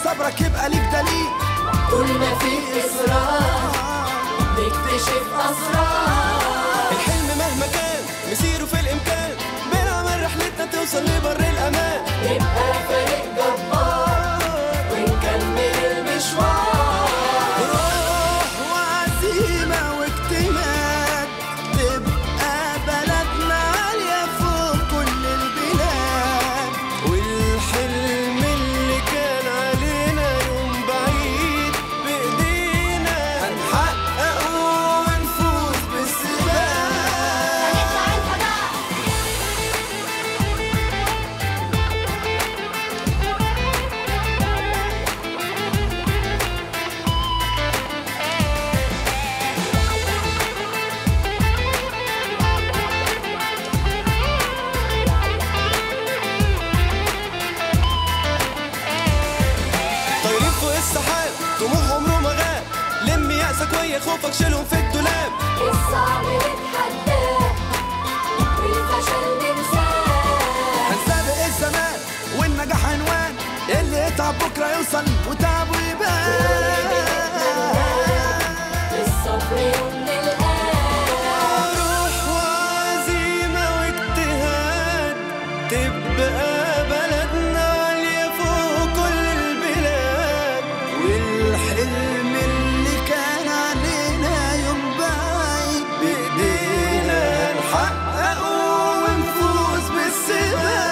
صبرك يبقى ليك دليل طول ما في إصرار نكتشف أسرار الحلم مهما كان مسيره في الامكان بنعمل رحلتنا توصل لبر الامان نبقى فريق جبار ونكمل المشوار روح وعزيمة واجتهاد تبقى بلدنا عالية فوق كل البلاد والحلم اللي كان علينا يوم بعيد بإيدينا هنحققه ونفوز بالسباق طايرين فوق السحاب طموح عمره ما غاب لم يأسك ويا خوفك شيلهم في الدولاب الصعب نتحداه والفشل ننساه هنسابق الزمان والنجاح عنوان اللي يتعب بكره يوصل وتعبه يبان الصبر يوم نلقاه روح وعزيمة واجتهاد تبقى بلدنا عالية فوق كل البلاد والحلم اللي كان علينا يوم بعيد بإيدينا نحققه ونفوز بالسباق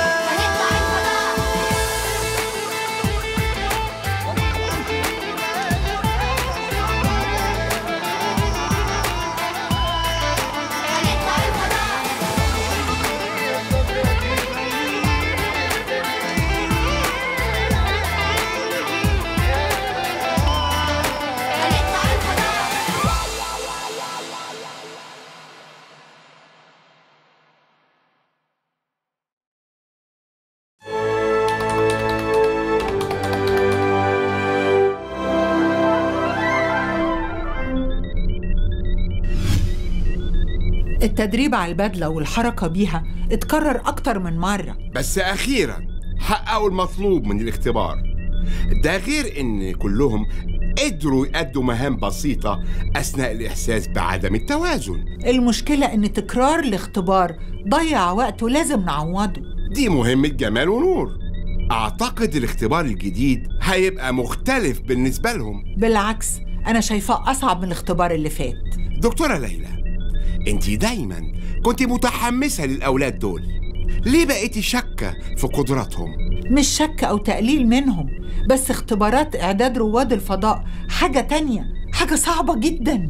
التدريب على البدلة والحركة بيها اتكرر أكتر من مرة بس أخيرا حققوا المطلوب من الاختبار ده غير إن كلهم قدروا يأدوا مهام بسيطة أثناء الإحساس بعدم التوازن المشكلة إن تكرار الاختبار ضيع وقت ولازم نعوضه دي مهمة جمال ونور أعتقد الاختبار الجديد هيبقى مختلف بالنسبة لهم بالعكس أنا شايفاه أصعب من الاختبار اللي فات دكتورة ليلى انت دايما كنت متحمسة للأولاد دول ليه بقيتي شاكة في قدراتهم؟ مش شك أو تقليل منهم بس اختبارات إعداد رواد الفضاء حاجة تانية حاجة صعبة جدا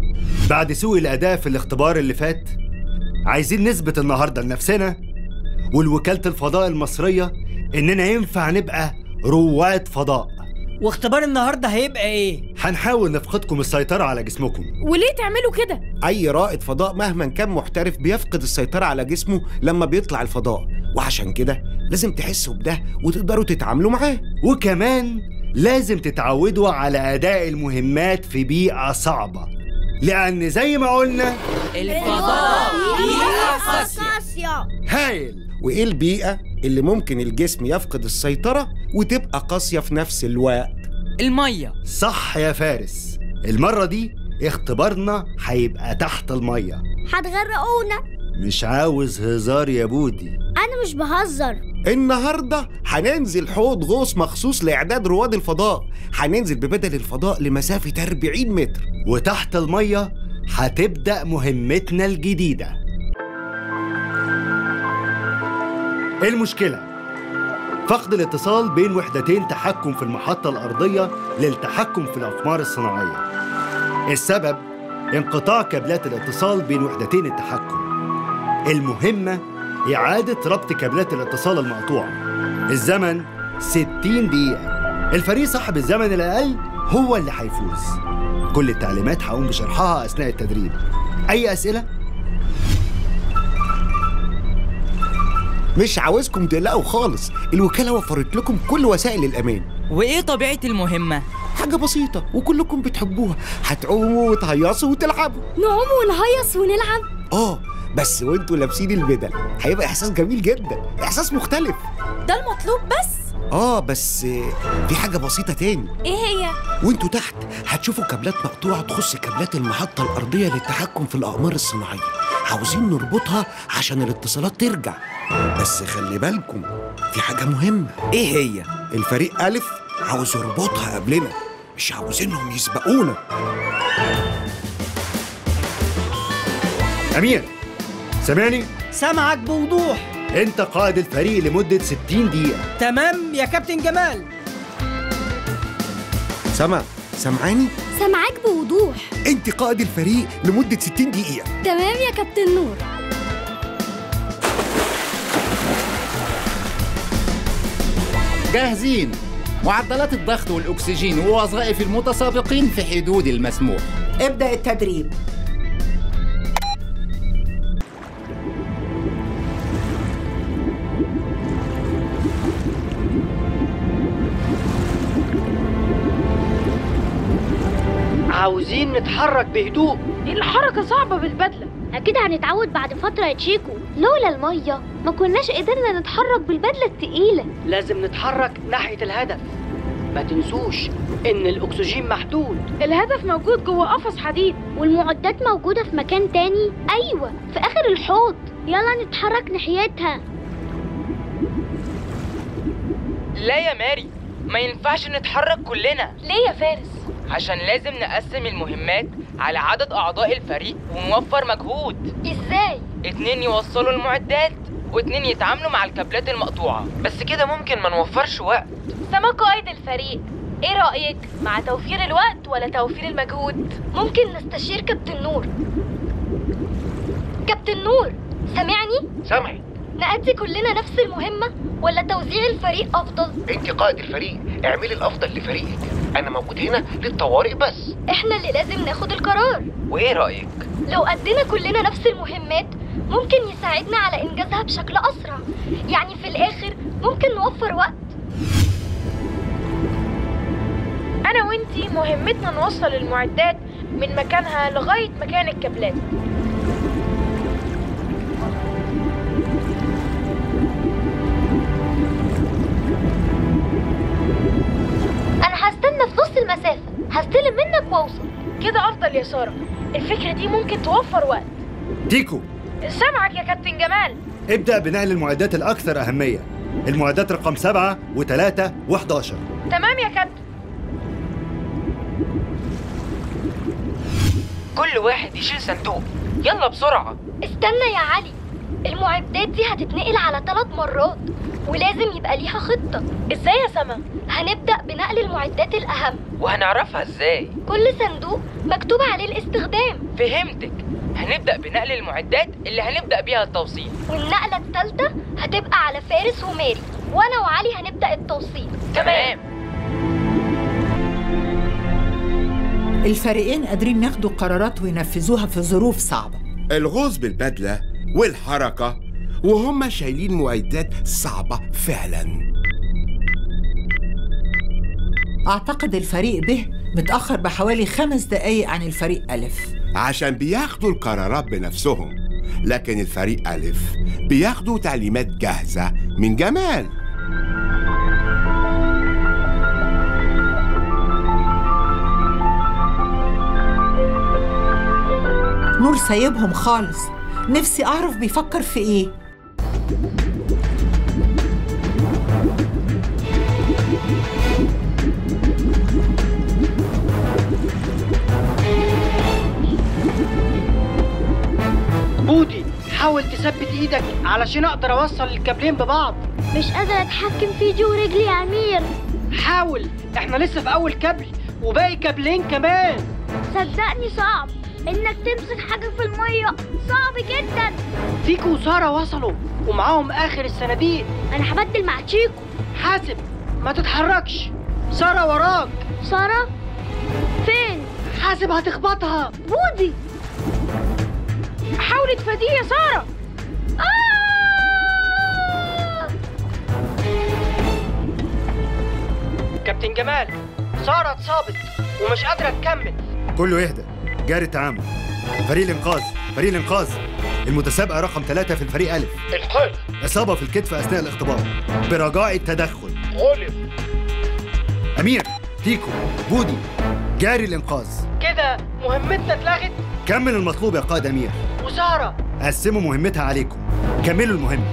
بعد سوء الأداء في الاختبار اللي فات عايزين نثبت النهاردة لنفسنا والوكالة الفضاء المصرية إننا ينفع نبقى رواد فضاء واختبار النهارده هيبقى ايه؟ هنحاول نفقدكم السيطرة على جسمكم وليه تعملوا كده؟ أي رائد فضاء مهما كان محترف بيفقد السيطرة على جسمه لما بيطلع الفضاء وعشان كده لازم تحسوا بده وتقدروا تتعاملوا معاه وكمان لازم تتعودوا على أداء المهمات في بيئة صعبة لأن زي ما قلنا الفضاء بيئة قاسية هايل وإيه البيئة اللي ممكن الجسم يفقد السيطرة وتبقى قاسية في نفس الوقت المية صح يا فارس المرة دي اختبارنا هيبقى تحت المية هتغرقونا مش عاوز هزار يا بودي انا مش بهزر النهاردة هننزل حوض غوص مخصوص لإعداد رواد الفضاء هننزل ببدل الفضاء لمسافة 40 متر وتحت المية هتبدأ مهمتنا الجديدة المشكلة فقد الاتصال بين وحدتين تحكم في المحطة الأرضية للتحكم في الأقمار الصناعية السبب انقطاع كابلات الاتصال بين وحدتين التحكم المهمة إعادة ربط كابلات الاتصال المقطوعة الزمن 60 دقيقة الفريق صاحب الزمن الأقل هو اللي هيفوز كل التعليمات هقوم بشرحها أثناء التدريب أي أسئلة؟ مش عاوزكم تقلقوا خالص الوكالة وفرت لكم كل وسائل الأمان وايه طبيعة المهمة؟ حاجة بسيطة وكلكم بتحبوها هتعوموا وتهيصوا وتلعبوا نعوم ونهيص ونلعب اه بس وانتوا لابسين البدل هيبقى احساس جميل جدا احساس مختلف ده المطلوب بس اه بس آه، في حاجة بسيطة تاني ايه هي وانتوا تحت هتشوفوا كابلات مقطوعة تخص كابلات المحطة الأرضية للتحكم في الأقمار الصناعية عاوزين نربطها عشان الاتصالات ترجع بس خلي بالكم في حاجة مهمة ايه هي الفريق ألف عاوز يربطها قبلنا مش عاوزينهم يسبقونا أمير سامعني؟ سامعك بوضوح أنت قائد الفريق لمدة 60 دقيقة تمام يا كابتن جمال سما سامعاني سامعاك بوضوح انت قائد الفريق لمدة 60 دقيقة تمام يا كابتن نور جاهزين معدلات الضغط والأكسجين ووظائف المتسابقين في حدود المسموح ابدأ التدريب عاوزين نتحرك بهدوء الحركة صعبة بالبدلة أكيد هنتعود بعد فترة يا تشيكو لولا المية ما كناش قدرنا نتحرك بالبدلة التقيلة لازم نتحرك ناحية الهدف ما تنسوش ان الاكسجين محدود الهدف موجود جوه قفص حديد والمعدات موجودة في مكان تاني أيوة في آخر الحوض يلا نتحرك ناحيتها لا يا ماري ما ينفعش نتحرك كلنا ليه يا فارس؟ عشان لازم نقسم المهمات على عدد أعضاء الفريق ونوفر مجهود إزاي؟ اتنين يوصلوا المعدات واتنين يتعاملوا مع الكابلات المقطوعة بس كده ممكن ما نوفرش وقت سما قائد الفريق ايه رأيك مع توفير الوقت ولا توفير المجهود ممكن نستشير كابتن نور كابتن نور سامعني سامعي نأدي كلنا نفس المهمة ولا توزيع الفريق أفضل انت قائد الفريق اعملي الافضل لفريقك انا موجود هنا للطوارئ بس احنا اللي لازم ناخد القرار وإيه رأيك؟ لو أدينا كلنا نفس المهمات ممكن يساعدنا على إنجازها بشكل أسرع يعني في الآخر ممكن نوفر وقت أنا وإنتي مهمتنا نوصل المعدات من مكانها لغاية مكان الكابلات أنا هستنى في نص المسافة هستلم منك وأوصل كده أفضل يا سارة الفكرة دي ممكن توفر وقت تيكو سامعك يا كابتن جمال ابدأ بنقل المعدات الأكثر أهمية المعدات رقم سبعة وثلاثة وحداشر تمام يا كابتن كل واحد يشيل صندوق يلا بسرعة استنى يا علي المعدات دي هتتنقل على ثلاث مرات ولازم يبقى ليها خطة ازاي يا سما؟ هنبدأ بنقل المعدات الأهم وهنعرفها ازاي؟ كل صندوق مكتوب عليه الاستخدام فهمتك هنبدأ بنقل المعدات اللي هنبدأ بيها التوصيل والنقلة الثالثة هتبقى على فارس وماري وأنا وعلي هنبدأ التوصيل تمام الفريقين قادرين ياخدوا قرارات وينفذوها في ظروف صعبة الغوص بالبدلة والحركة وهم شايلين معدات صعبة فعلا أعتقد الفريق به متأخر بحوالي خمس دقايق عن الفريق ألف عشان بياخدوا القرارات بنفسهم لكن الفريق ألف بياخدوا تعليمات جاهزة من جمال نور سايبهم خالص نفسي أعرف بيفكر في إيه بودي حاول تثبت ايدك علشان اقدر اوصل الكابلين ببعض مش قادرة أتحكم في ايدي ورجلي يا أمير حاول احنا لسه في اول كابل وباقي كابلين كمان صدقني صعب إنك تمسك حاجة في المية صعب جدا تيكو وسارة وصلوا ومعاهم اخر الصناديق أنا هبدل مع تشيكو حاسب ما تتحركش سارة وراك سارة فين؟ حاسب هتخبطها بودي حاولي تفاديه يا سارة آه! كابتن جمال سارة اتصابت ومش قادرة تكمل كله يهدى جاري التعامل فريق الإنقاذ فريق الإنقاذ المتسابقة رقم ثلاثة في الفريق ألف الحل إصابة في الكتف أثناء الاختبار برجاء التدخل غلب امير تيكو بودي جاري الانقاذ كده مهمتنا اتلغت كمل المطلوب يا قائد امير وسارة قسموا مهمتها عليكم كملوا المهمه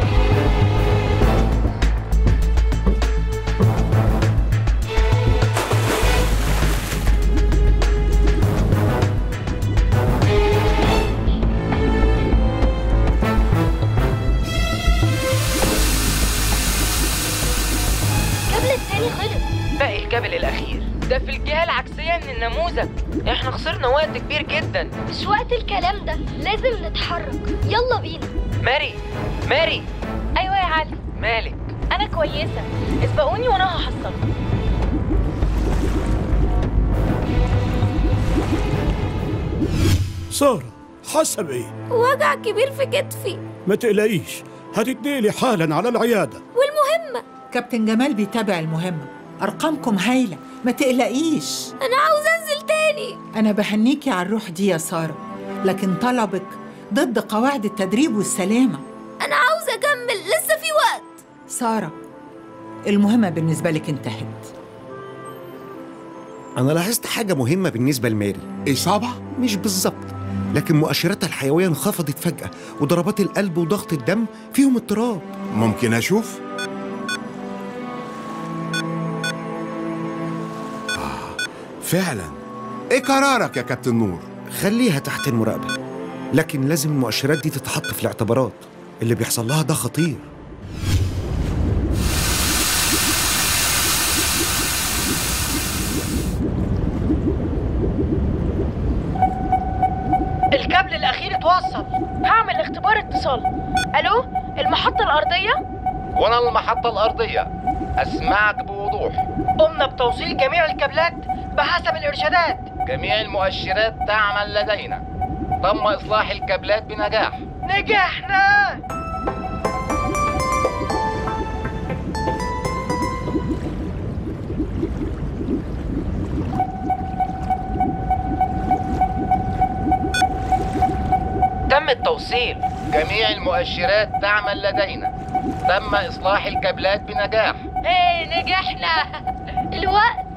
الكابل التاني خلص باقي الكابل الأخير ده في الجهة العكسية من النموذج احنا خسرنا وقت كبير جدا مش وقت الكلام ده لازم نتحرك يلا بينا ماري ماري ايوه يا علي مالك انا كويسه اسبقوني وانا هحصلكم سارة حسب ايه وجع كبير في كتفي ما تقلقيش هتتنقلي حالا على العيادة والمهمة كابتن جمال بيتابع المهمة أرقامكم هايلة ما تقلقيش أنا عاوز أنزل تاني أنا بهنيكي على الروح دي يا سارة لكن طلبك ضد قواعد التدريب والسلامة أنا عاوز أكمل لسه في وقت سارة المهمة بالنسبة لك انتهت أنا لاحظت حاجة مهمة بالنسبة لماري إصابة؟ مش بالظبط لكن مؤشراتها الحيوية انخفضت فجأة وضربات القلب وضغط الدم فيهم اضطراب ممكن أشوف؟ آه فعلا إيه قرارك يا كابتن نور؟ خليها تحت المراقبة لكن لازم المؤشرات دي تتحط في الاعتبارات اللي بيحصل لها ده خطير الكابل الاخير اتوصل هعمل اختبار اتصال الو المحطه الارضيه وانا المحطة الأرضية أسمعك بوضوح قمنا بتوصيل جميع الكابلات بحسب الإرشادات جميع المؤشرات تعمل لدينا تم إصلاح الكابلات بنجاح نجحنا تم التوصيل جميع المؤشرات تعمل لدينا تم إصلاح الكابلات بنجاح ايه نجحنا الوقت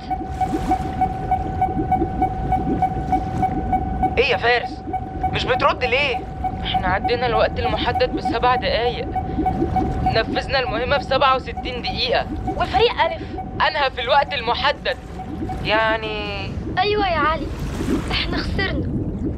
ايه يا فارس مش بترد ليه احنا عدينا الوقت المحدد بسبع دقايق نفذنا المهمة في 67 دقيقة والفريق ألف أنهى في الوقت المحدد يعني أيوة يا علي احنا خسرنا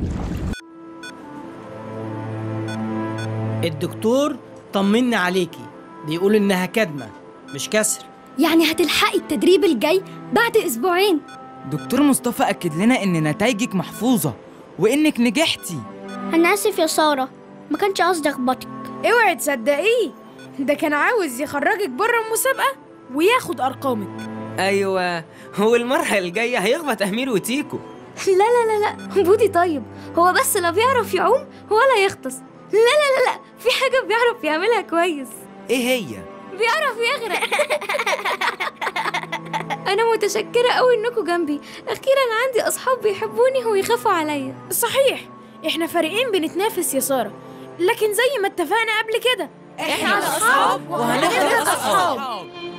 الدكتور طمني عليكي بيقول إنها كدمة مش كسر يعني هتلحقي التدريب الجاي بعد أسبوعين دكتور مصطفى أكد لنا إن نتائجك محفوظة وإنك نجحتي أنا آسف يا سارة ما كانش قصدي أخبطك اوعي تصدقيه ده كان عاوز يخرجك بره المسابقة وياخد أرقامك ايوه هو المره الجايه هيخبط امير وتيكو لا لا لا لا بودي طيب هو بس لا بيعرف يعوم ولا يغطس لا لا لا لا في حاجة بيعرف يعملها كويس إيه هي؟ بيعرف يغرق أنا متشكرة أوي إنكم جنبي أخيرا عندي أصحاب بيحبوني ويخافوا عليا صحيح احنا فريقين بنتنافس يا سارة لكن زي ما اتفقنا قبل كده إحنا أصحاب وهنفضل أصحاب.